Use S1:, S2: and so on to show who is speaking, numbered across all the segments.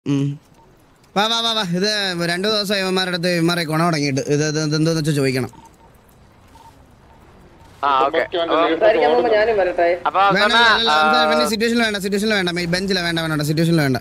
S1: ഉം. വാ വാ വാ വാ ഇത് രണ്ടു ദിവസം ഇവന്മാരുടെ അടുത്ത് ഇവന്മാരെ ഗുണം തുടങ്ങിയിട്ട് ഇത് ഇത് എന്തെന്ന് വെച്ചാൽ ചോദിക്കണം
S2: ആ ഓക്കെ
S3: സംസാരിക്കാൻ പോകുമ്പോ ഞാനും വരട്ടെ
S2: അപ്പൊ
S1: വേണ്ട
S2: അവസാനം, ആ,
S1: സിറ്റുവേഷനിൽ വേണ്ട സിറ്റുവേഷനിൽ വേണ്ട ബെഞ്ചില വേണ്ട വേണ്ട സിറ്റുവേഷനിൽ വേണ്ട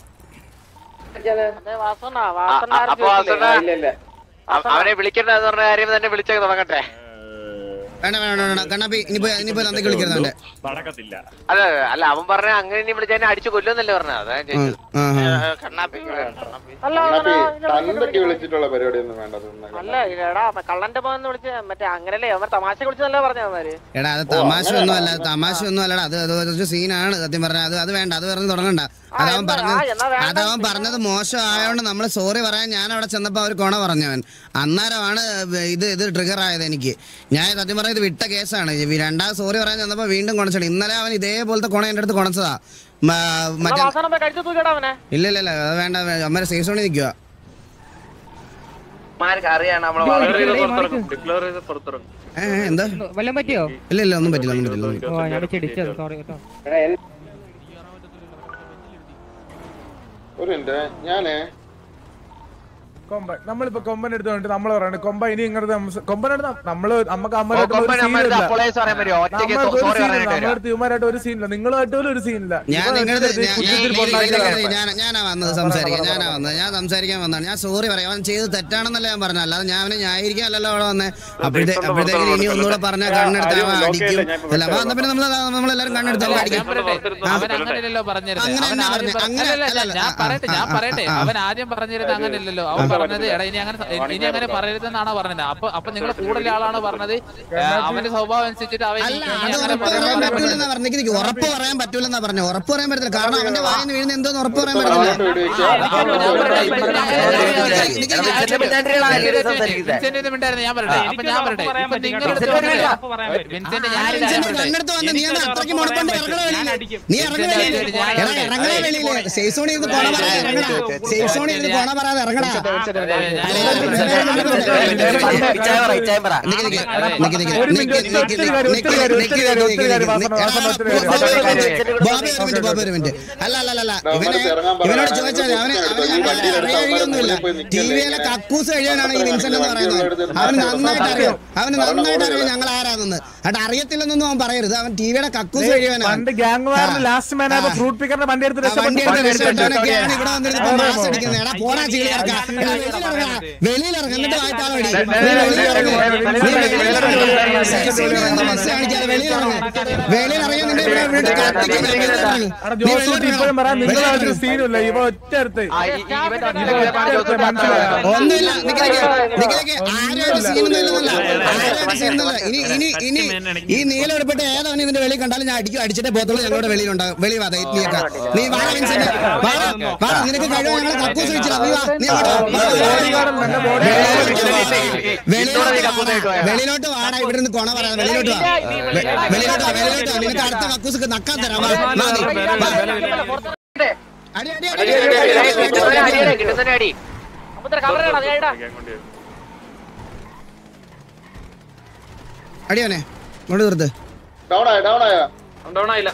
S2: ആ, അപ്പൊ അവസാനം
S3: ഇല്ല ഇല്ല
S2: അവ- അവനെ വിളിക്കണ്ടെന്ന് പറഞ്ഞ കാര്യം തന്നെ വിളിച്ചൊക്കെ തുടങ്ങട്ടെ
S1: വേണ്ട വേണ്ട വേണ്ട കണ്ണാപ്പി ഇനിയിപ്പോ ഇനിയിപ്പോ തന്തയ്ക്ക് വിളിക്കുന്നവന്റെ
S4: നടക്കത്തില്ല
S2: അല്ല അല്ല അവൻ പറഞ്ഞ അങ്ങനെ ഇനി വിളിച്ചതിനെ അടിച്ചു കൊല്ലുന്നല്ലേ പറഞ്ഞ അതാ ഞാൻ ചോദിച്ചത്
S1: ആ ആ
S2: ഏ, കണ്ണാപ്പി കണ്ണാപ്പി
S5: തന്തയ്ക്ക് വിളിച്ചിട്ടുള്ള പരിപാടിയൊന്നും വേണ്ട തിന്നേക്കാം.
S6: അല്ല എടാ കള്ളന്റെ പോന്ന് വിളിച്ച് മറ്റേ അങ്ങനല്ലേ അവൻ തമാശ വിളിച്ചതല്ലേ പറഞ്ഞ അവന്മാര്
S1: എടാ അത് തമാശ ഒന്നും അല്ല തമാശ ഒന്നും അല്ലടാ അത് അത് ഒരു സീനാണ് സത്യം പറഞ്ഞ അത് അത് വേണ്ട അത് പറഞ്ഞ് തുടങ്ങണ്ട അതവൻ
S6: എന്താ?
S1: പറഞ്ഞത്
S6: ആ, എന്നാ വേണ്ട.
S1: അതവൻ പറഞ്ഞത് മോശം ആയതുകൊണ്ട് നമ്മൾ സോറി പറയാൻ ഞാൻ അവിടെ ചെന്നപ്പോ അവർ കൊണ പറഞ്ഞവൻ അന്നേരമാണ് ഇത് ഇത് ട്രിഗർ ആയത് എനിക്ക് ഞാൻ സത്യം പറഞ്ഞ ഇത് വിട്ട കേസാണ് ഈ രണ്ടാമത് സോറി പറയാൻ ചെന്നപ്പോ വീണ്ടും കൊണച്ചാണ് ഇന്നലെ അവൻ ഇതേപോലത്തെ കൊണ എൻ്റെ അടുത്ത് കൊണച്ചതാ മ- മറ്റേ
S6: അവസാനം പോയി കഴിച്ചു തൂക്കിടാ അവനെ
S1: ഇല്ല ഇല്ല ഇല്ല അത് വേണ്ട അമ്മ സേഫ് സോണിൽ നിൽക്കുക
S3: അറിയാണ് നമ്മളെ
S4: ഡിക്ലെയർ ചെയ്ത് പുറത്തിറങ്ങും
S1: ഏ എന്താ
S7: വല്ലതും പറ്റിയോ
S1: ഇല്ല ഇല്ല ഒന്നും പറ്റില്ല ഒന്നും പറ്റില്ല ഒന്നും പറ്റില്ല.
S7: ഓ ഞാൻ ചെടിച്ചത് സോറി കേട്ടോ
S5: ഒരു മിനിറ്റ് ഞാനേ
S8: കൊമ്പൻ നമ്മളിപ്പോ കൊമ്പൻ എടുത്തോണ്ട് നമ്മൾ പറയുന്നത് കൊമ്പ ഇനി ഇങ്ങനത്തെ സംസ- കൊമ്പൻ എടുത്ത നമ്മള് നമുക്ക്
S2: ഓ,
S8: അമ്മമാരായിട്ട് ഒരു
S2: കൊമ്പൻ
S8: scene
S2: നമ്മുടെ
S8: ഇല്ല.
S2: അപ്പോളേസ് പറയാൻ പറ്റുമോ ഒറ്റയ്ക്ക്
S8: നമ്മൾക്ക് ഒരു
S2: സോറി
S8: scene ഇല്ല.
S2: പറയാനായിട്ട് വരാം.
S8: നമ്മളടുത്ത് ഇവന്മാരായിട്ട് ഒരു സീനില്ല നിങ്ങളുമായിട്ട് പോലും ഒരു സീനില്ല
S1: ഞാൻ നിങ്ങളുടെ ഞാൻ ഞാനാ വന്നത് സംസാരിക്കാൻ ഞാനാ വന്നത് ഞാൻ സംസാരിക്കാൻ വന്നതാണ് ഞാൻ സോറി പറയാം അവൻ ചെയ്ത് തെറ്റാണെന്നല്ല ഞാൻ പറഞ്ഞു അല്ലാതെ ഞാൻ അവനെ ന്യായീകരിക്കാനല്ലോ അവിടെ വന്നേ അപ്പോഴത്തെ അപ്പോഴത്തേക്ക് ഇനി ഒന്നുകൂടെ പറഞ്ഞാൽ കണ്ണെടുത്ത് അവൻ അടിക്കും അല്ല അപ്പൊ എന്നാ പിന്നെ നമ്മൾ നമ്മളെല്ലാരും കണ്ണെടുത്ത് അവൻ അടിക്കും
S9: അവൻ അങ്ങനെയല്ലോ പറഞ്ഞിരുന്നത്
S1: അങ്ങനെ
S9: അവൻ
S1: തന്നെ
S9: ആദ്യം
S1: പറഞ്ഞെ. അങ്ങനെ
S9: അല്ലല്ല,
S1: അല്ലല്ല.
S9: ഞാൻ
S1: ആ,
S9: പറയട്ടെ ഞാൻ
S1: ആ,
S9: പറയട്ടെ
S1: ആ, ആ.
S9: അവൻ ആദ്യം പറഞ്ഞിരുന്നത് അങ്ങനെയല്ലല്ലോ അവൻ പറഞ്ഞത് എടാ ഇനി അങ്ങനെ ഇനി അങ്ങനെ പറയരുതെന്നാണോ പറഞ്ഞത് അപ്പൊ അപ്പൊ നിങ്ങൾ കൂടുതൽ ആളാണ് പറഞ്ഞത് ഏ, അവന്റെ സ്വഭാവം അനുസരിച്ചിട്ട് അവൻ
S1: അല്ല
S9: ഇനി
S1: അത്
S9: അങ്ങനെ
S1: ഉറപ്പ് പറയാൻ
S9: പറയാൻ
S1: പറ്റൂലെന്നാ പറഞ്ഞു നിക്ക് ഉറപ്പ് പറയാൻ പറ്റൂലെന്നാ പറഞ്ഞു ഉറപ്പ് പറയാൻ പറ്റില്ല കാരണം അവന്റെ വായിന്ന് വീഴുന്ന എന്തോന്ന് ഉറപ്പ് പറയാൻ പറ്റില്ല
S9: വിൻസെന്റ് മിണ്ടായിരുന്നു ഞാൻ പറയട്ടെ അപ്പൊ ഞാൻ പറയട്ടെ ഇപ്പൊ നിങ്ങളുടെ വിൻസെന്റ് ഞാൻ
S1: കണ്ണെടുത്ത് വന്ന് നീ ഒന്ന് അത്രയ്ക്ക് മുടക്കൊണ്ട് ഇറങ്ങണ വെളിയില് നീ ഇറങ്ങണ വെളിയില് എടാ ഇറങ്ങണ വെളിയില് സേഫ് സോണിൽ ഇരുന്ന് പോണ പറയാതെ ഇറങ്ങടാ സേഫ് സോണിൽ ഇരുന്ന് പോണ പറയാതെ ഇറങ്ങടാ നിക്ക് നിക്ക് നിക്ക് നിക്ക്
S8: ഒരു
S1: നിക്ക്
S8: മിനിറ്റ്,
S1: നിക്ക്
S8: ഒറ്റ കാര്യം, ഒറ്റ കാര്യം, ഒറ്റ കാര്യം, ഒറ്റ കാര്യം, വാസന, വാസന, ഒറ്റ കാര്യം.
S1: ബോബി ഒരു മിനിറ്റ് ബോബി ഒരു മിനിറ്റ് അല്ല അല്ല അല്ല, അല്ല ഇവനെ ഇവനോട് ചോദിച്ചാൽ അവന് അവന് അറിയുകയൊന്നുമില്ല ടി വിയിലെ കക്കൂസ് കഴിയാനാണ് ഈ വിൻസെന്റ് എന്ന് പറയുന്നത് അവന് നന്നായിട്ട് അറിയാം അവന് നന്നായിട്ട് അറിയാം ഞങ്ങൾ ആരാണെന്ന് അട്ട് അറിയത്തില്ലെന്നൊന്നും അവൻ പറയരുത് അവൻ ടി വിയുടെ കക്കൂസ് കഴിയാനാണ്
S8: പണ്ട് ഗ്യാങ് വാറിന് ലാസ്റ്റ് മാൻ ആയപ്പോ ഫ്രൂട്ട് പിക്കറിന്റെ വണ്ടി എടുത്ത്
S1: ആ വണ്ടി എടുത്ത്
S8: രക്ഷപ്പെട്ടു
S1: രക്ഷപ്പെട്ടവനൊക്കെയാണ് ഇവിടെ വന്നിരുന്ന് ഇപ്പൊ മാസ് അടിക്കുന്നത്. എടാ, പോടാ ചീളിയിറക്കാ. എടാ, വെളിയിലിറങ്ങടാ. വെളിയിലിറങ്ങ്. എന്നിട്ട് വായിത്താളോടി. നീ വെളിയിലിറങ്ങ്. നീ വെളിയിലിറങ്ങ്. സൈസിങ്ങിൽ നിന്ന് ബസ് കാണിക്കാതെ വെളിയിലിറങ്ങ്. വെളിയിലിറങ്ങി നിന്റെ ഇവിടെ വീണ്ടും കത്തിക്കും. നീ വെളിയിലിറങ്ങ്. നീ
S8: ജോസൂട്ടി ഇപ്പോഴും പറയാൻ നിങ്ങളായിട്ട്
S1: വെളിയിലിറങ്ങ്.
S8: സീനില്ല ഇവ ഒറ്റ അടുത്ത്
S1: ഒന്നുമില്ല നിക്ക് നിക്ക്. നിക്ക് നിക്ക്. ആരും ഒരു സീനൊന്നും ഇല്ലെന്നല്ല. ആരും ഒരു സീനൊന്നുമില്ല. ഇനി ഇനി ഇനി ഈ നീലം എടുപ്പിട്ട് ഏതവൻ ഇതിന്റെ വെളിയിൽ കണ്ടാലും ഞാൻ അടിക്കും അടിച്ചിട്ടേ പോത്തുള്ളൂ ഞങ്ങളുടെ വെളിയിലുണ്ടാകും വെളി വാ നീയൊക്കെ നീ വാ വിൻസെന്റ്. വാ വാ നിനക്ക് കഴിവ് ഞങ്ങളെ കക്കൂസ് വെച്ചില്ല നീ വാ നീ അങ്ങോട്ട് വാ. വെളിയിലോട്ട് വാ. വെളിയിലോട്ട് വാടാ ഇവിടെ നിന്ന് കൊണ പറയാതെ വെളിയിലോട്ട് വാ വെ- വെളിയിലോട്ട് വാ വെളിയിലോട്ട് വാ നിനക്ക് അടുത്ത കക്കൂസ് നക്കാൻ തരാം വാ വാ നീ. വാ. അടി അടി അടി അടി, അടി, അടി, അടി, അടി, അടി, അടി.
S2: കിട്ടുന്നതിന് അടി
S6: കവറേടാ കേടാ
S1: അടിയോനെ ഇങ്ങോട്ട് തീർത്ത്
S5: ഡൗൺ ആയ ഡൗൺ ആയ
S4: ഡൗൺ ആയില്ല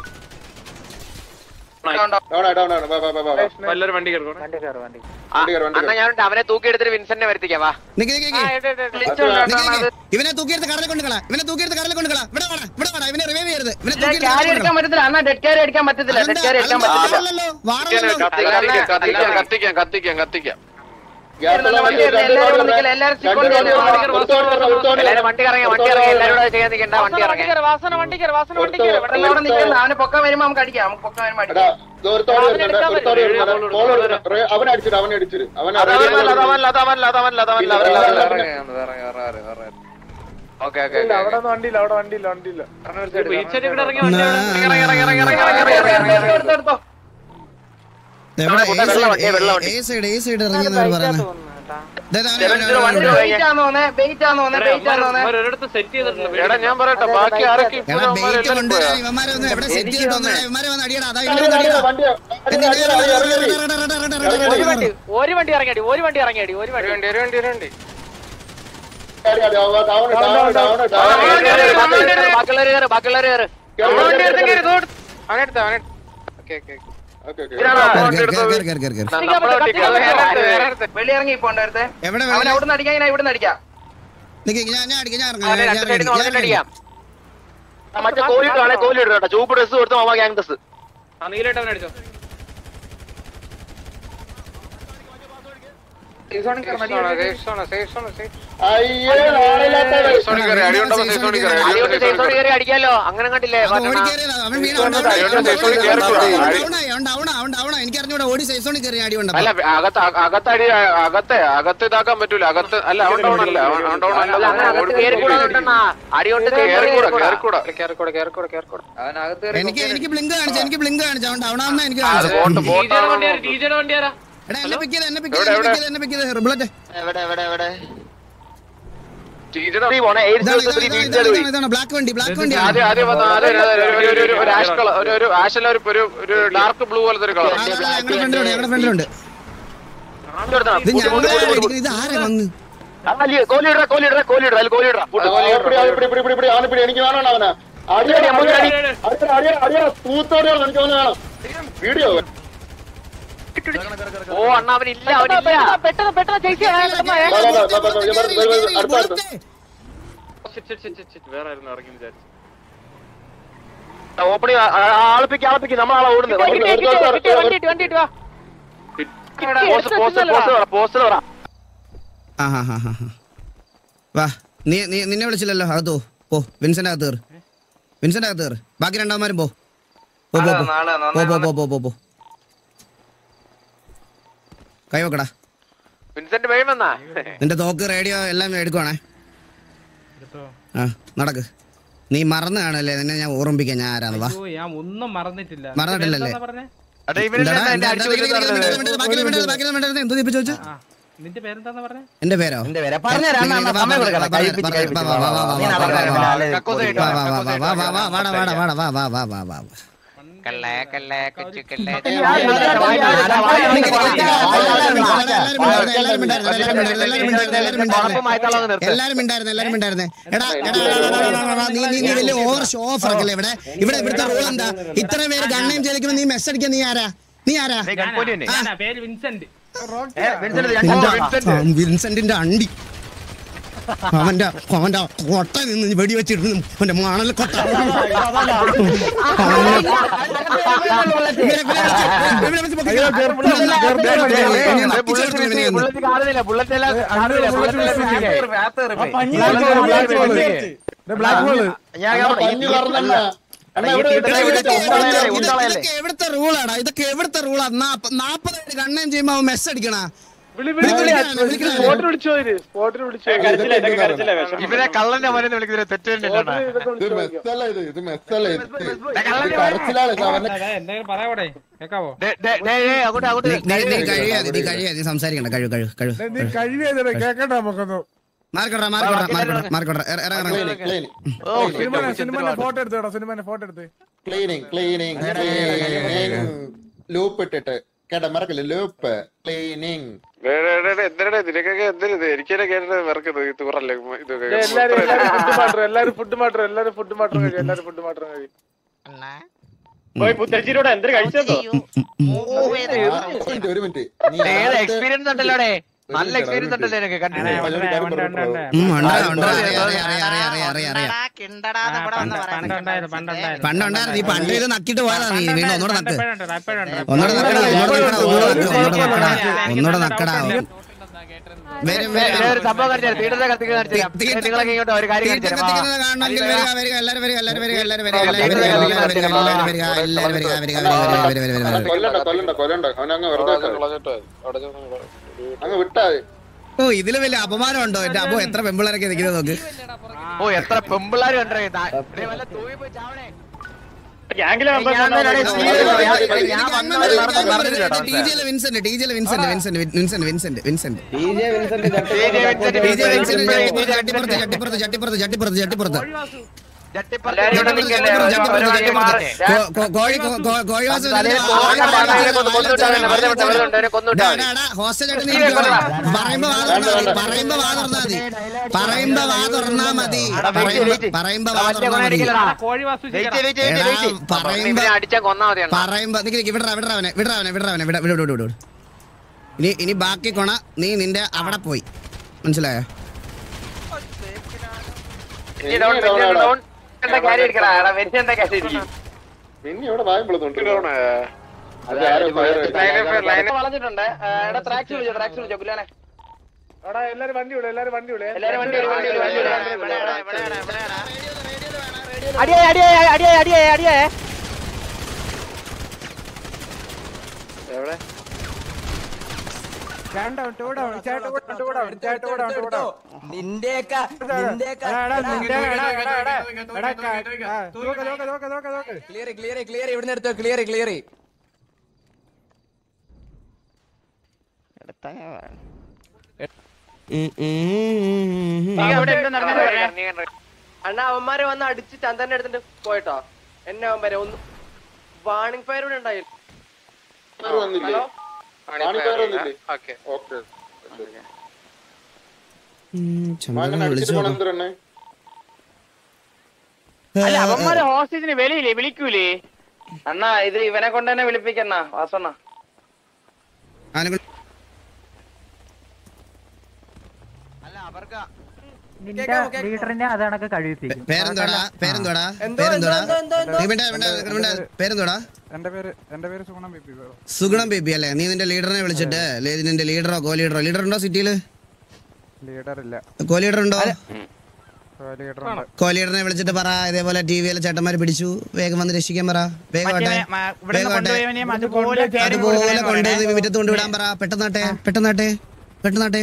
S5: ഡൗൺ ആയ ഡൗൺ ആണ് വാ വാ വാ വാ
S4: എല്ലാവരും വണ്ടി കയറും
S5: വണ്ടി കയറ്, വണ്ടി
S2: അന്നാ
S5: കയറ്.
S2: ഞാൻ അവനെ തൂക്കി എടുത്തിട്ട് വിൻസെന്റിനെ വരുത്തിക്കാം വാ
S1: നിക്ക് നിക്ക് നിക്ക്.
S5: അത്
S1: നിക്ക് നിക്ക്. ഇവനെ തൂക്കിയെടുത്ത് കടലിൽ കൊണ്ടുകളാ ഇവനെ തൂക്കിയെടുത്ത് കടലിൽ കൊണ്ടുകളാ ഇവിടെ വേണം ഇവിടെ വേണം ഇവനെ റിവൈവ് ചെയ്യരുത് ഇവനെ തൂക്കിയെടുത്ത്
S3: ക്യാരി
S1: കടലിൽ
S3: എടുക്കാൻ പറ്റത്തില്ല അണ്ണാ ഡെഡ് ക്യാരി എടുക്കാൻ പറ്റത്തില്ല ഡെഡ് ക്യാരി എടുക്കാൻ പറ്റത്തില്ല
S1: വാറല്ലോ വാറല്ലോ
S2: കത്തിക്കാം കത്തിക്കാം കത്തിക്കാം കത്തിക്കാം
S5: ഗ്യാസുള്ള വണ്ടി
S3: വണ്ടി
S5: രണ്ട്
S3: എല്ലാവരും
S5: ഡോർ
S3: വന്നിക്കില്ല, എല്ലാവരും
S5: രണ്ട്
S3: ചിക്കൻ
S5: ഡോർ
S3: കയറി
S5: എടുത്തോ,
S3: വണ്ടി
S5: എടുത്തോ, എടുത്തോ, എടുത്തോ, എടുത്തോ.
S2: എല്ലാരും വണ്ടി ഇറങ്ങി വണ്ടി ഇറങ്ങി എല്ലാവരും കൂടെ ചെയ്യാൻ നിൽക്കണ്ട വണ്ടി ഇറങ്ങി
S6: വാസന വണ്ടി കയറി വാസന വണ്ടി കയറി
S3: ഇവിടെ അവിടെ നിൽക്കുന്ന അവന് പൊക്കം വരുമ്പോ നമുക്ക് അടിക്കാം നമുക്ക് പൊക്കം വരുമ്പോ
S5: എടാ
S3: അടിക്കാം
S5: ഇത് ഒരുത്തോടി വരുന്നുണ്ട് ഒരുത്തോടി വരുന്നുണ്ട് ബോൾ എടുക്കണം റേ- അവനെ അടിച്ചിട്ട് അവനെ അടിച്ചിട്ട് അവനെ
S2: അതവല്ല അതവല്ല അതവല്ല അതവല്ല അതവല്ല അതവല്ല ഓക്കെ ഓക്കെ
S8: അവിടെ വണ്ടിയില്ല അവിടെ വണ്ടിയില്ല വണ്ടിയില്ല
S3: എടുത്തോ എടുത്തോ
S1: എ സൈഡ് എ സൈഡ് ഇറങ്ങിയെന്നാണ് പറയുന്നത് ദേ, ദേ, അവനെ, അവനെ, അവനെ, അവനെ.
S3: വെയിറ്റ് ആന്ന് തോന്നേ വെയിറ്റ് ആന്ന് തോന്നേ വെയിറ്റ് ആന്ന് തോന്നേ
S4: ഒരിടത്ത് സെറ്റ് ചെയ്തിട്ടുണ്ട്
S2: എടാ ഞാൻ പറയട്ടെ ബാക്കി ആരൊക്കെ
S1: എടാ ബെയ്റ്റ് കൊണ്ടുവരാൻ ഇവന്മാരെ ഒന്ന് എവിടെ സെറ്റ് ചെയ്തിട്ട് വന്നു ഇവന്മാരെ വന്ന് അടിയടാ അതാ ഇവനെ വന്ന് അടിയടാ
S5: വണ്ടി
S1: എന്നിട്ട് ഇവരെ ഇറങ്ങ്, ഇറങ്ങ്, ഇറങ്ങ്, ഇറങ്ങ്, ഇറങ്ങ്, ഇറങ്ങ്, ഇറങ്ങ്,
S6: ഒരു
S1: ഇറങ്ങ്.
S6: വണ്ടി ഒരു വണ്ടി ഇറങ്ങിയടി ഒരു വണ്ടി ഇറങ്ങിയടി ഒരു വണ്ടി
S2: വണ്ടി ഒരു വണ്ടി ഒരു വണ്ടി
S5: ഡൗൺ ഡൗൺ ഡൗൺ
S2: ബാക്കിയുള്ളവര് കയറ് ബാക്കിയുള്ളവര് കയറ് അവനെടുത്ത് അവനെടുത്ത് ഓക്കെ ഓക്കെ
S5: ഓക്കെ ഓക്കെ
S1: കേറ്, കേറ്, കേറ്, കേറ്, കേറ്, കേറ്.
S3: വെളിയിറങ്ങി പോണ്ടായിരുന്നേ
S1: എവിടെ
S3: അവൻ
S1: വേണം
S3: അവിടുന്ന് അടിക്കാൻ ഞാൻ ഇവിടുന്ന് അടിക്കാം
S1: നിക്ക് ഞാൻ ഞാൻ അടിക്കാം ഞാൻ ഇറങ്ങാം
S2: അവനെ
S1: ഞാൻ
S2: രണ്ട് സൈഡിൽ
S1: ഇറങ്ങാം,
S2: നിന്ന്
S1: ഞാൻ
S2: അടിക്കാം
S1: ഇറങ്ങാം.
S2: മറ്റേ കോലിട്ടാണെ കോലിട്ട് കേട്ടോ ചൂപ്പ് ഡ്രസ് കൊടുത്ത മാമ ഗ്യാങ് ഡ്രസ്
S4: ആ നീലായിട്ട് അവൻ അടിച്ചോ
S5: അയ്യേ ആളില്ലാത്തവരെ.
S2: അടിയോട്ട് സേഫ്സോൺ കയറി അടിക്കാലോ അങ്ങനെ കണ്ടില്ലേ
S1: അത് ഓടിക്കേറിയതാ, അവൻ വീണ അവൻ down ആയി, അവൻ down ആയി, അവൻ down ആയി, അവൻ down ആ, അവൻ down ആ. എനിക്കറിഞ്ഞൂടാ ഓടി സേഫ് സോണിൽ കയറി അടി കൊണ്ടപ്പോ.
S7: അല്ല അകത്ത് അകത്തടി അകത്തെ അകത്ത് ഇതാക്കാൻ പറ്റൂല അകത്ത് അല്ല അവൻ ഡൗൺ അല്ല അവൻ ഡൗൺ
S2: അല്ല അങ്ങനെ അകത്ത് കയറി കൂടാ അടിയോട്ട്
S7: കേറിക്കൂടാ കേറിക്കൂടാ കേറിക്കൂടാ കേറിക്കൂടാ കേറിക്കൂടാ
S1: എനിക്ക് എനിക്ക് ബ്ലിങ്ക് കാണിച്ചു എനിക്ക് ബ്ലിങ്ക് കാണിച്ചു അവൻ ഡൗൺ ആവുന്ന എനിക്ക്
S7: അത്
S1: കാണിച്ചു
S7: ബോട്ട് ബോട്ട്
S4: ഡിജയുടെ വണ്ടിയാരാ ഡിജയുടെ വണ്ടിയാരാ
S1: എടാ എന്നെ പിക്ക് ചെയ്ത് എന്നെ പിക്ക് ചെയ്ത് എന്നെ പിക്ക് ചെയ്ത് എന്നെ പിക്ക് ചെയ്ത് റിബ്ലറ്റ്
S2: എവിടെ എവിടെ എവിടെ
S7: ടീച്ചറെ
S2: പോണേ എയ്റ്റ്
S1: ഇതാണ്
S2: സീറോ ത്രീ
S1: ഇതാണ്
S2: ബീച്ച്
S1: ഇതാണ്
S2: പോയി
S1: ഇതാണ് ഇതാണ് ബ്ലാക്ക് വണ്ടി ബ്ലാക്ക് വണ്ടി
S7: ആദ്യം ആദ്യം വന്ന ആദ്യം ഒരു- ഒരു- ഒരു- ഒരു- ഒരു ആഷ് കളർ ഒരു ഒരു ആഷ് അല്ല ഒരു ഒരു ഒരു ഡാർക്ക് ബ്ലൂ പോലത്തെ ഒരു കളർ
S1: ഞങ്ങളുടെ ഫ്രണ്ടിലുണ്ട് ഞങ്ങളുടെ ഫ്രണ്ടിലുണ്ട് ഇത് ഞങ്ങളുടെ ഇത് ആരാ വന്ന്
S2: കോലിട കോലിട കോലിട അതിൽ കോലിട
S5: ആ, ഇപ്പിടി, ആ, ഇപ്പിടി, ഇപ്പിടി, ഇപ്പിടി, ഇപ്പിടി, അവനെ പിടി, എനിക്ക് വേണം അവനെ അടിയടാ,
S2: നമുക്ക് അടി.
S5: അടിയടാ, അടിയടാ, അടിയടാ, തൂത്തോടെയാണ് എനിക്ക് അവനെ വേണം വീഡിയോ
S2: ഓ അണ്ണ അവനില്ല അവനില്ല
S6: പെട്ടെന്ന് പെട്ടെന്ന് ചേച്ചി
S5: വാ, വാ, വാ, വാ, വാ, വാ, വാ, വാ, അടുത്ത, അടുത്ത.
S4: വേറെ ആയിരുന്നു ഇറങ്ങി വിചാരിച്ചു
S2: ഓപ്പണിങ് ആളിപ്പിക്ക് ആളിപ്പിക്ക് നമ്മളാളെ ഓടുന്നത്
S6: വണ്ടി ഇട്ട് വണ്ടി ഇട്ട് വണ്ടി ഇട്ട് വാ
S2: പോസ്റ്റ് പോസ്റ്റ് പോസ്റ്റ് പറ പോസ്റ്റ് പറ
S1: ആ ഹാ ഹാ ഹാ ഹാ. വാ നീ നീ നിന്നെ വിളിച്ചില്ലല്ലോ അകത്തോ പോ വിൻസെന്റ് അകത്ത് കയറ് വിൻസെന്റ് അകത്ത് കയറ് ബാക്കി രണ്ടാമരും പോ പോ പോ പോ.
S3: നാളെ,
S1: പോ പോ പോ പോ പോ പോ കൈ വെക്കടാ
S7: വിൻസെന്റ് വേഗം വന്നാ
S1: നിന്റെ തോക്ക് റേഡിയോ എല്ലാം എടുക്കുവാണേ ആ നടക്ക് നീ മറന്നു കാണല്ലേ നിന്നെ ഞാൻ ഓർമ്മിപ്പിക്കാം ഞാൻ ആരാന്ന് വാ
S10: ഞാൻ ഒന്നും മറന്നിട്ടില്ല
S1: മറന്നിട്ടില്ലല്ലേ
S10: പറഞ്ഞേ
S2: എടാ
S1: എന്താടാ?
S2: ഇവനെല്ലാം
S1: എന്താ-
S2: അടിച്ചു
S1: എന്താ-
S2: കൊല്ലുന്നത്
S1: ബാക്കിയുള്ള മിണ്ടരുത്, ബാക്കിയുള്ള ബാക്കിയുള്ള മിണ്ടരുത്. എന്തോ ദീപു ചോദിച്ചു
S10: ആ നിന്റെ പേരെന്താന്ന് പറഞ്ഞേ
S1: എന്റെ പേരോ
S3: പറഞ്ഞുതരാം അണ്ണാ, അണ്ണാ, സമയം കൊടുക്കണ്ട. കഴിപ്പിച്ച്, കഴിപ്പിച്ച്.
S1: വാ, വാ, വാ, വാ,
S3: നീ
S1: വാ,
S3: നടക്ക്,
S1: വാ, വാ, വാ.
S3: അല്ലേ,
S2: കക്കൂസ്
S3: പോയി.
S2: കേട്ടോ.
S1: വാ, വാ, വാ, വാ, വാ, വാ, വാ, വാടാ, വാടാ, വാടാ, വാടാ, വാ, വാ, വാ, വാ, വാ.
S7: കല്ലേ കല്ലേ കുച്ചു കല്ലേ
S1: എല്ലാരും ഉണ്ടായിരുന്നു എല്ലാരും ഉണ്ടായിരുന്നേ എടാ എടാ, എടാ, എടാ, എടാ, എടാ, നീ നീ നീ വലിയ ഓവർ ഷോ ഓഫ് ഇറക്കല്ലേ ഇവിടെ ഇവിടെ ഇവിടുത്തെ റൂൾ എന്താ ഇത്ര പേര് ഗണ്ണയും ചെലിക്കുമ്പോ നീ മെസ്സ് അടിക്കാൻ നീ ആരാ നീ ആരാ
S10: ഞാനാ, പേര് വിൻസെന്റ്
S1: നിന്റെ വിൻസെന്റിന്റെ അണ്ടി അവന്റെ അവന്റെ കൊട്ട നിന്ന് വെടിവെച്ചിരുന്നു അവന്റെ മണൽ കൊട്ട
S2: ബുള്ളറ്റ് കാണുന്നില്ല ബുള്ളറ്റ് എല്ലാം കാണുന്നില്ല ബുള്ളറ്റ് എല്ലാം
S8: ബ്ലാക്ക് ബോള്
S2: ഞാൻ
S5: പഞ്ഞു പറഞ്ഞല്ല അണ്ണാ ഇവിടെ
S2: ഇവിടെ ഇവിടെ ഉണ്ടാളയല്ലേ, ഉണ്ടാളയല്ലേ.
S1: ഇതൊക്കെ എവിടുത്തെ റൂളാടാ ഇതൊക്കെ എവിടുത്തെ റൂളാ നാപ്പതായിട്ട് കണ്ണയും ചെയ്യുമ്പോ അവൻ മെസ്സ് അടിക്കണ
S2: ഇവരെ കള്ളന്റെ മോനെ വിളിക്കുന്നത് തെറ്റുണ്ട്
S5: ഇത് മെസ്സല്ല ഇത് ഇത് മെസ്സല്ല ഇത് ഇത് കരച്ചിലാണ് ഇത് അവനെ
S10: എന്തെങ്കിലും പറയാവടെ കേക്കാവോ
S2: അങ്ങോട്ട് അങ്ങോട്ട്
S1: നീ നീ കഴിയാതെ നീ കഴിയാതെ നീ സംസാരിക്കണ്ട കഴിവ് കഴിവ് കഴിവ്
S8: നീ കഴിവേതല്ലേ കേക്കണ്ട നമുക്കൊന്ന്
S1: മാർക്കോട്ടെ മാർക്കോട്ടെ മാർക്കോട്ടെ മാർക്കോട്ടെ ഇറങ്ങണം
S5: ക്ലീനിങ്
S8: സിനിമ സിനിമന്റെ ഫോട്ടോ എടുത്തോടാ സിനിമന്റെ ഫോട്ടോ എടുത്ത്
S5: ക്ലീനിങ് ക്ലീനിങ് ക്ലീനിങ് ലൂപ്പ് ഇട്ടിട്ട് കേട്ടാ മറക്കല്ലേ ലൂപ്പ് ക്ലീനിങ്
S7: എന്തിനാ നിനക്കൊക്കെ എന്തിനത് എനിക്കെന്നെ കേട്ടത് വെറുക്കുന്നത് ഇത് കുറല്ലേ ഇതൊക്കെ
S8: എല്ലാരും ഫുഡ് മാത്രം എല്ലാരും ഫുഡ് മാത്രം എല്ലാരും ഫുഡ് മാത്രം കഴിയും എല്ലാരും ഫുഡ് മാത്രം കഴിയും
S5: ഒരു മിനിറ്റ് നീ
S2: ഏത്
S5: ആദ്യത്തെ-
S2: എക്സ്പീരിയൻസ് ഉണ്ടല്ലോടെ നല്ല എക്സ്പീരിയൻസ് ഉണ്ടല്ലോ എനിക്ക് കണ്ടിട്ട്
S1: ഉം, ഉണ്ട്, ഉണ്ട്, അറിയാം, അറിയാം, അറിയാം, അറിയാം, അറിയാം, അറിയാം. പണ്ടുണ്ടായിരുന്നു നീ പണ്ട് ഇത് നക്കിട്ട് പോയതാ നീ വീണ്ടും ഒന്നുകൂടെ നക്ക് ഒന്നുകൂടെ നക്കടാ ഒന്നുകൂടെ നക്കടാ ഒന്നുകൂടെ നക്കടാ ഒന്നുകൂടെ നക്കടാ ഒന്നുകൂടെ നക്കടാ വരും വരും
S2: ഒരു സംഭവം കാണിച്ചു തരാം തീട്ടത്തെ കത്തിക്കുന്ന കാണിച്ചു തരാം
S1: തീട്ട-
S2: നിങ്ങളൊക്കെ ഇങ്ങോട്ട് ഒരു കാര്യം
S1: തീറ്റ
S2: കാണിച്ചു തരാം
S1: കത്തിക്കുന്നത് കാണണമെങ്കിൽ വരിക വരിക എല്ലാവരും വരിക എല്ലാവരും വരിക എല്ലാവരും വരിക എല്ലാവരും വരിക എല്ലാവരും വരിക എല്ലാവരും വരിക എല്ലാവരും വരിക വരിക വരിക വരിക വരിക വരിക
S5: കൊല്ലണ്ട കൊല്ലണ്ട കൊല്ലണ്ട അവനങ്ങ് വെറുതെ വെക്കാം.
S7: കളഞ്ഞിട്ട് അവിടെ ചെന്ന്
S5: അങ്ങ് വിട്ടാ മതി.
S1: ഓ ഇതില് വലിയ അപമാനം ഉണ്ടോ എന്റെ അപ്പൊ എത്ര പെമ്പിള്ളേരൊക്കെ നിൽക്കുന്നത് നോക്ക്
S2: ഓ എത്ര പെമ്പിള്ളാര് കണ്ടേ വല്ല തൂവി പോയി ചാവണേ
S1: ഡിജിയിലെ വിൻസെന്റ് ഡിജിയിലെ വിൻസെന്റ് വിൻസെന്റ് വിൻസെന്റ് വിൻസെന്റ് വിൻസെന്റ് ഡിജെ വിൻസെന്റ് ചട്ടിപ്പുറത്ത് ചട്ടിപ്പുറത്ത് ചട്ടിപ്പുറത്ത് ചട്ടിപ്പുറത്ത് ചട്ടിപ്പുറത്ത്
S2: എല്ലാരും ഇവിടെ നിൽക്കല്ലേ ഒരു- ഒരു വണ്ടി മാറി.
S1: കോ- കോ- കോഴി കോ- കോ- കോഴി വാസം
S2: തലയിൽ പോകുന്ന പാതകളെ കൊണ്ട് കൊന്നിട്ടാ മതി. വെറുതെ വിട്ടോ, വെറുതെ വിട്ടോ, അവരെ കൊന്നിട്ടാ മതി.
S1: ഹോസ്റ്റൽ ആയിട്ട് നീ ഇരിക്കുവാ. പറയുമ്പോ വാ തുറന്നാ മതി പറയുമ്പോ വാ തുറന്നാ മതി പറയുമ്പോ വാ തുറന്നാ മതി പറയുമ്പോ പറയുമ്പോ വാ തുറന്നാ മതി
S10: കോഴി വാസു
S1: എടാ, പറയുമ്പോ
S2: ഇവനെ അടിച്ചാൽ കൊന്നാ മതി അണ്ണാ.
S1: പറയുമ്പോ നിക്ക് നിക്ക് വിടറ വിടറ അവനെ വിടറ അവനെ വിടറ അവനെ വിട വിട വിട വിട ഇനി ഇനി ബാക്കി കൊണ നീ നിന്റെ അവിടെ പോയി മനസ്സിലായോ
S2: വെറ്റി down, വെറ്റി down. വെറ്റിന്റെ കാര്യം എടുക്കടാ. എടാ, വെറ്റിന്റെ കാര്യം ഇരിക്കും.
S5: പിന്നെ ഇവിടെ വായം പിളർന്നുണ്ട് അത് ആരോ fire ആയി.
S2: ലൈൻ
S3: വളഞ്ഞിട്ടുണ്ട് ആ, എടാ ട്രാക്സ് വിളിച്ചോ ട്രാക്സ് വിളിച്ചോ പുല്ലാനെ
S8: എടാ എല്ലാരും വണ്ടി വിടും എല്ലാരും വണ്ടി വിടും
S3: എല്ലാരും വണ്ടി വിട്, വണ്ടി വിട്, വണ്ടി വിട്.
S6: അടിയായി അടിയായി അടിയായി അടിയായി അടിയായി
S3: നിന്റെയൊക്കെ നിന്റെയൊക്കെ ക്ലിയർ ക്ലിയർ ക്ലിയർ ഇവിടുന്ന് എടുത്തോ ക്ലിയർ ക്ലിയർ
S2: നീ അവിടെ എന്ത് നടന്നെന്ന് പറയാ? നീ കണ്ടോ?
S6: അണ്ണാ അവന്മാരെ വന്ന് അടിച്ച് ചന്ദനെ എടുത്തിട്ട് പോയിട്ടോ എന്നെ അവന്മാരെ ഒന്ന് വാണിംഗ് ഫയർ ഇവിടെ ഉണ്ടായി
S5: fire വന്നില്ലേ വാണി fire വന്നില്ലേ
S2: ഓക്കേ.
S5: ഓക്കെ അങ്ങനെ അടിച്ചിട്ട് പോണ എന്തിനെ
S2: അല്ല അവന്മാര് ഹോസ്റ്റേജിന് വെളിയില്ലേ വിളിക്കൂലേ
S3: അണ്ണാ ഇത് ഇവനെ കൊണ്ട് തന്നെ വിളിപ്പിക്കണ്ണ വാസണ്ണ
S6: ലീഡറിനെ അത് കണക്ക് കഴിപ്പിക്കും
S1: പേരെന്തോടാ പേരെന്തോടാ പേരെന്തോടാ നീ വേണ്ട വേണ്ട വേണ്ട പേരെന്തോടാ
S8: എന്റെ പേര് എന്റെ പേര് സുഗുണം ബേബി
S1: സുഗുണം ബേബി അല്ലേ നീ നിന്റെ ലീഡറിനെ വിളിച്ചിട്ട് ലേ- നിന്റെ ലീഡറോ കോ ലീഡറോ ലീഡർ ഉണ്ടോ സിറ്റിയില്
S8: ലീഡർ ഇല്ല
S1: കോ ലീഡർ ഉണ്ടോ
S8: ലീഡർ
S1: കോ ലീഡറിനെ വിളിച്ചിട്ട് പറ ഇതേപോലെ ടി വിയിലെ ചേട്ടന്മാര് പിടിച്ചു വേഗം വന്ന് രക്ഷിക്കാൻ പറ വേഗം ആട്ടെ വേഗം ആട്ടെ
S6: അതുപോലെ
S1: അതുപോലെ കൊണ്ടുവന്ന് മുറ്റത്ത് കൊണ്ടുവിടാൻ പറ പെട്ടെന്നാട്ടെ പെട്ടെന്നാട്ടെ പെട്ടെന്നാട്ടെ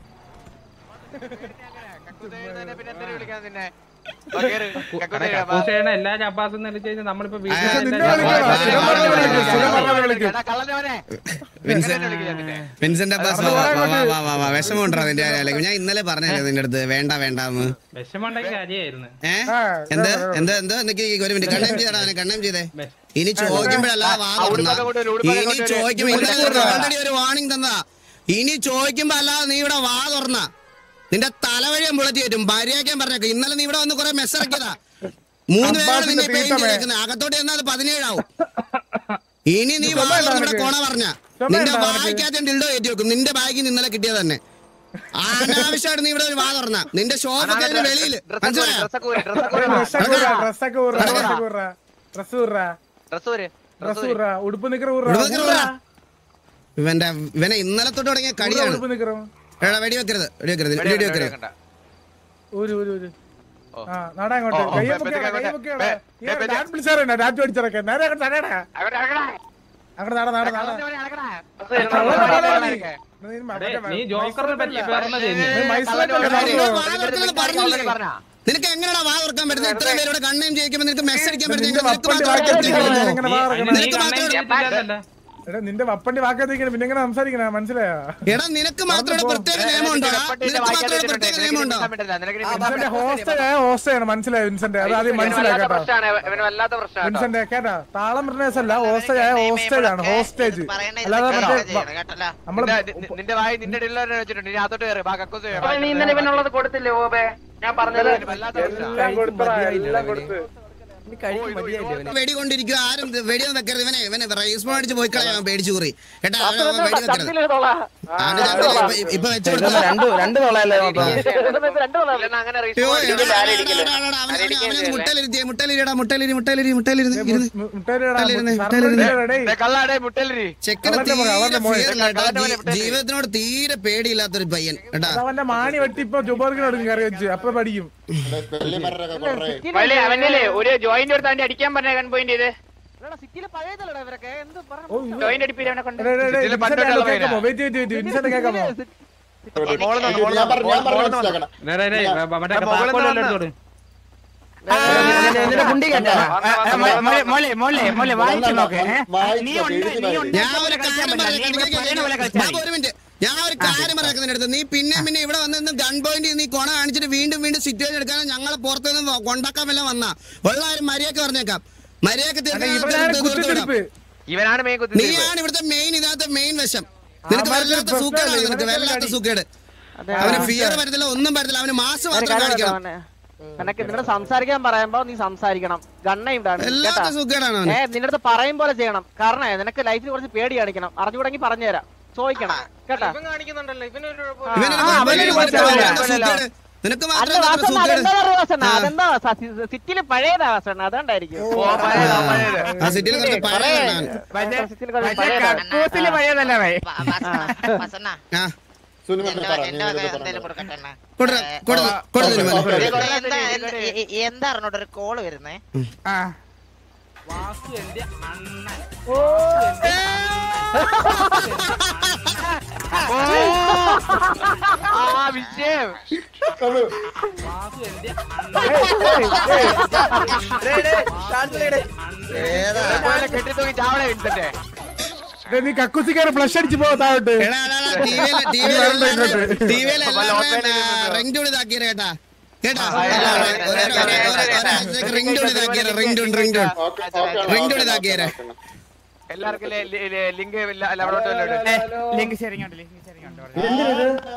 S10: കക്കൂസേന എല്ലാ ചപ്പാസും വിളിച്ചു കഴിഞ്ഞാൽ നമ്മളിപ്പോ വീട്ടിൽ
S8: നിന്നെ വിളിക്കും
S1: വിൻസെന്റ് വിൻസെന്റ് അബ്ബാസ് വാ, വാ, വാ, വാ, വാ, വാ. വിഷമമുണ്ടോ അതിന്റെ കാര്യം ഞാൻ ഇന്നലെ പറഞ്ഞല്ലേ നിന്റെ അടുത്ത് വേണ്ട വേണ്ടാന്ന്
S10: വിഷമുണ്ടെങ്കിൽ കാര്യമായിരുന്നു
S1: ഏ എന്ത് എന്ത് എന്ത് നിക്ക് ഒരു മിനിറ്റ് കണ്ണേം ചെയ്തടാ അവനെ കണ്ണേം ചെയ്തേ ഇനി ചോദിക്കുമ്പോഴല്ല വാ തുറന്ന ഇനി ചോദിക്കുമ്പോ ഇന്നലെ ഓൾറെഡി ഒരു വാർണിംഗ് തന്നതാ ഇനി ചോദിക്കുമ്പോ അല്ലാതെ നീ ഇവിടെ വാ തുറന്ന നിന്റെ തലവഴിയും ബുള്ളറ്റ് കയറ്റും ഭാര്യയാക്കാൻ പറഞ്ഞേക്കും ഇന്നലെ നീ ഇവിടെ വന്ന് കുറെ മെസ്സിറക്കിയതാ മൂന്ന് പേരാണ് നിന്നെ പെയിന്റ് ചെയ്തേക്കുന്നത് അകത്തോട്ട് ചെന്നാൽ അത് പതിനേഴാവും ഇനി നീ വാ തുറന്ന് ഇവിടെ കോണ പറഞ്ഞ നിന്റെ വായിക്കാത്ത ഡിൽഡോ കയറ്റി വെക്കും നിന്റെ ബാഗിൽ നിന്ന് ഇന്നലെ കിട്ടിയത് തന്നെ അനാവശ്യമായിട്ട് നീ ഇവിടെ ഒരു വാ തുറന്ന നിന്റെ ഷോപ്പ് വെളിയിൽ മനസ്സിലായോ
S2: ഡ്രസ്സൊക്കെ ഊരി, ഡ്രസ്സൊക്കെ ഊരി.
S8: ഡ്രസ്സൊക്കെ ഊർറ ഡ്രസ്സൊക്കെ ഊർറ ഡ്രസ് ഊർറ
S2: ഡ്രസ്സ് ഊരി.
S8: ഡ്രസ് ഊർറ ഉടുപ്പ് നിക്കറ ഊർറ
S1: ഇവിടെ നിൽക്കണ ഇവിടെ. ഇവന്റെ ഇവനെ ഇന്നലെ തൊട്ട് തുടങ്ങിയ കടിയാണ്
S8: ഉടുപ്പ് നിക്കറും
S1: എടാ വെടി വെക്കരുത് വെടി വെക്കരുത് വെടി വെക്കരുത്
S2: വെക്കണ്ട.
S8: ഊര് ഊര് ഊര് ആ നാടാ അങ്ങോട്ട് കയ്യെ പൊക്കിയാടാ കയ്യെ പൊക്കിയാടാ ഞാൻ വിളിച്ചാറേ രാത്രി അടിച്ചിറക്കെ നേരെ അങ്ങോട്ട് തടയടാ
S2: അവിടെ ഇറങ്ങടാ.
S8: അങ്ങോട്ട് നാടാ നാടാ നാടാ
S2: അവിടെ ഇറങ്ങടാ.
S10: നീ ജോക്കറിനെ പറ്റി പറഞ്ഞത്
S2: already പറഞ്ഞാ.
S1: നിനക്ക് എങ്ങനെയാ വാ തുറക്കാൻ പറ്റുന്നത് ഇത്രയും പേരോട് കണ്ണയും ജയിക്കുമ്പോ നിനക്ക് മെസ്സ് അടിക്കാൻ
S8: നിന്റെ
S1: പറ്റുന്നത് നിനക്ക്
S8: വപ്പന്റെ
S1: മാത്രം
S8: വാക്കത്തിരിക്കണം
S1: പറ്റുമോ? നിനക്ക് മാത്രം
S8: എടാ നിന്റെ വപ്പന്റെ വാക്കത്തിരിക്കണം പിന്നെ എങ്ങനെ സംസാരിക്കണ മനസ്സിലായോ
S1: എടാ നിനക്ക് മാത്രം ഇവിടെ പ്രത്യേക നിയമമുണ്ടോ
S2: പട്ടിന്റെ
S1: നിനക്ക് മാത്രം ഇവിടെ
S2: വായിക്കാതിരുന്നിട്ട്
S1: പ്രത്യേക
S2: നിനക്ക്
S1: നിയമമുണ്ടോ
S2: നിൽക്കാൻ പറ്റില്ല. നിനക്ക് ഇനി
S8: വിൻസെന്റ് ഹോസ്റ്റ് ഹോസ്റ്റയാണ് മനസ്സിലായോ വിൻസെന്റ് അത് ആദ്യം
S2: ഇവന് വല്ലാത്ത
S8: മനസ്സിലാക്കട്ടോ
S2: പ്രശ്നമാണ് ഇവന് വല്ലാത്ത പ്രശ്നമാണ് കേട്ടോ.
S8: വിൻസെന്റ് കേട്ടാ താളം റിനേഴ്സ് അല്ല ഹോസ്റ്റേജ് ഹോസ്റ്റേജ് ആണ് ഹോസ്റ്റേജ് അല്ലാതെ മറ്റേ നമ്മള്
S2: നിന്റെ- നി- നിന്റെ വായി നിന്റെ ഡില്ലറിനെ വെച്ചിട്ടുണ്ട് ഇനി അകത്തോട്ട് കയറി ബാ കക്കൂസ് കയറി.
S3: നീ ഇന്നലെ ഇവനുള്ളത് കൊടുത്തില്ലേ ഓബേ ഞാൻ പറഞ്ഞത്
S2: വല്ലാത്ത പ്രശ്നമാണ്.
S8: എല്ലാം കൊടുത്തടാ എല്ലാം കൊടുത്ത്
S1: വെടി കൊണ്ടിരിക്കുക ആരും ഇത് വെടിയൊന്നും വെക്കരുത് ഇവനെ ഇവനെ റൈസ് അടിച്ച് പോയി കളയാൻ പേടിച്ചു കൂറി കേട്ടാ അവൻ അവൻ വെടി വെക്കരുത് അവന് ചന്ദ്രൻ ഇപ്പൊ- ഇപ്പൊ വെച്ചു കൊടുത്തതാ
S3: രണ്ട് രണ്ട് തൊള്ളയല്ലേ
S6: രണ്ടു
S2: ഇല്ലെന്ന് അങ്ങനെ
S1: അയ്യോ,
S2: റീസൺ
S1: എടാ, എടാ, എടാ, എടാ, എടാ, എടാ, അവനെ- അവനെ- അവനെ മുട്ടയിലിരുത്തിയേ, മുട്ടയിലിരിടാ, മുട്ടയിലിരി, മുട്ടയിലിരി, മുട്ടയിലിരുന്ന്, ഇരുന്ന്.
S2: കള്ളാടേ മുട്ടലരി
S1: ചെക്കന്
S8: അവന്റെ മോനെ,
S1: തീരെ
S8: അവന്റെ മോനെ.
S1: fear ഇല്ല കേട്ടോ. ജീ- ജീവിതത്തിനോട് തീരെ പേടിയില്ലാത്തൊരു പയ്യൻ കേട്ടാ
S8: അവന്റെ മാണി വെട്ടി ഇപ്പൊ ജുബോർഗിനോട് കയറി വെച്ച് അപ്പൊ പഠിക്കും
S5: വെള്ളിമരൊക്കെ കൊറേ
S2: വലിയ അവന്റെ ഒരു ജോയിന്റ് എടുത്ത് അവന്റെ അടിക്കാൻ പറഞ്ഞ കൺ പോയിന്റ് ചെയ്ത്
S6: സിറ്റിയിലെ പഴയതല്ലടാ ഇവരൊക്കെ എന്ത് പറഞ്ഞു
S8: ഓ, ഇവ-
S2: ജോയിന്റ് അടിപ്പില്ല അവനെ കൊണ്ട്
S8: എടേ, എടേ, എടേ,
S7: ഇതില് പണ്ട്
S8: വിൻസെന്റ്
S7: ഉള്ള
S8: കേൾക്കാമോ വെയിറ്റ് വെയിറ്റ് വെയിറ്റ് വിൻസെന്റ് കേൾക്കാമോ
S5: ഞാൻ പറഞ്ഞു ഞാൻ പറഞ്ഞു മനസ്സിലാക്കണം
S3: നിന്റെ കുണ്ടി കേട്ടാ
S5: വായിച്ചു നോക്ക്
S1: ഞാൻ ഒരു കാര്യം പറയാം. ബാബു, ഒരു മിനിറ്റ് ഞാൻ ഒരു കാര്യം പറയാം അടുത്ത് നീ പിന്നെ പിന്നെ ഇവിടെ വന്ന് ഗൺ പോയിന്റ് നീ കൊണ കാണിച്ചിട്ട് വീണ്ടും വീണ്ടും സിറ്റുവേഷൻ എടുക്കാൻ ഞങ്ങളെ പുറത്തുനിന്ന് കൊണ്ടാക്കാൻ വല്ല വന്ന ഉള്ള കാര്യം മര്യാദക്ക് പറഞ്ഞേക്കാം മര്യാദക്ക്
S8: എടാ,
S1: തീർത്ത്
S8: ഇവനാണ്
S1: തീർത്ത് തീർത്ത് വിടാം.
S8: കുത്തിത്തിരിപ്പ്
S2: ഇവനാണ് മെയിൻ കുത്തി
S1: നീയാണ് ഇവിടുത്തെ മെയിൻ ഇതിനകത്ത് മെയിൻ വശം നിനക്ക്
S8: അവന്മാർക്ക്
S1: വല്ലാത്ത
S8: പ്രശ്നമില്ല,
S1: സൂക്കേടാണ് നിനക്ക്
S8: ഇവനൊക്കെ
S1: വല്ലാത്ത
S8: അടി.
S1: സൂക്കേട്
S6: അതെ,
S1: അവന്
S6: ആ.
S1: ഫിയർ വരത്തില്ല ഒന്നും വരത്തില്ല അവന് മാസ്
S6: ഒരു
S1: മാത്രം
S6: കാര്യം
S1: കാണിക്കണം
S6: പറയാം അവനെ. നിനക്ക് നിന്നോട് സംസാരിക്കാൻ പറയുമ്പോ നീ സംസാരിക്കണം ഗണ്ണയും ഇടാണ്
S1: വല്ലാത്ത
S6: കേട്ടാ
S1: സൂക്കേടാണ്
S6: ഏ
S1: അവന്
S6: നിന്റെ അടുത്ത് പറയും പോലെ ചെയ്യണം കാരണം നിനക്ക് ലൈഫിൽ കുറച്ച് പേടി കാണിക്കണം അറിഞ്ഞുകൂടെങ്കിൽ പറഞ്ഞുതരാം ചോദിക്കണം കേട്ടാ
S3: ഇവൻ കാണിക്കുന്നുണ്ടല്ലോ ഇവനൊരു
S1: ഇവനൊരു
S6: ആ, അവനൊരു
S1: കുഴപ്പമില്ല,
S6: കുഴപ്പമില്ല.
S1: നിനക്ക് മാത്രം സൂക്കേട്. നിനക്ക്
S6: അല്ല
S1: മാത്രം
S6: വാസണ്ണ
S1: സൂക്കേട്
S6: അതെന്താ പറയുക വാസണ്ണ
S1: ആ.
S6: അതെന്താ സിറ്റിയില് പഴയതാ വാസണ്ണ അതുകൊണ്ടായിരിക്കും
S1: ആ സിറ്റിയിൽ കുറച്ച് പഴയതാണ്
S6: സിറ്റിയില് കുറച്ച് പഴയതാണ്
S1: ആ
S5: സുനിമന്ത്രി പറ നീ നേരത്തെ പറഞ്ഞത്.
S1: കൊടു കൊടു കൊടുത്തു
S11: എന്താ അറിഞ്ഞോട്ട് ഒരു കോള് വരുന്നേ
S2: ആ വിഷയം
S5: അത്
S2: കെട്ടി തൂക്കി ചാവണേ വിൻസെന്റ്
S8: ദേ, നീ കക്കുസിക്കാരെ ഫ്ലഷ് അടിച്ച് പോ താഴോട്ട്
S1: റിംഗ് ടൂൺ ഇതാക്കിയ കേട്ടാ കേട്ടാ റിംഗ് ടൂൺ ഇതാക്കിയ ring tune ring tune
S5: okay okay ആണ്,
S1: റിംഗ് ടൂൺ
S5: ഓക്കെ ആണ്,
S1: ഇതാക്കിയരെ
S5: ഓക്കെ ആണ്.
S2: എല്ലാവർക്കും ലിങ്ക് ലിങ്ക് ലിങ്ക് ഷെയറിംഗ് ഉണ്ട് ലിങ്ക് ഷെയറിംഗ് ഉണ്ട്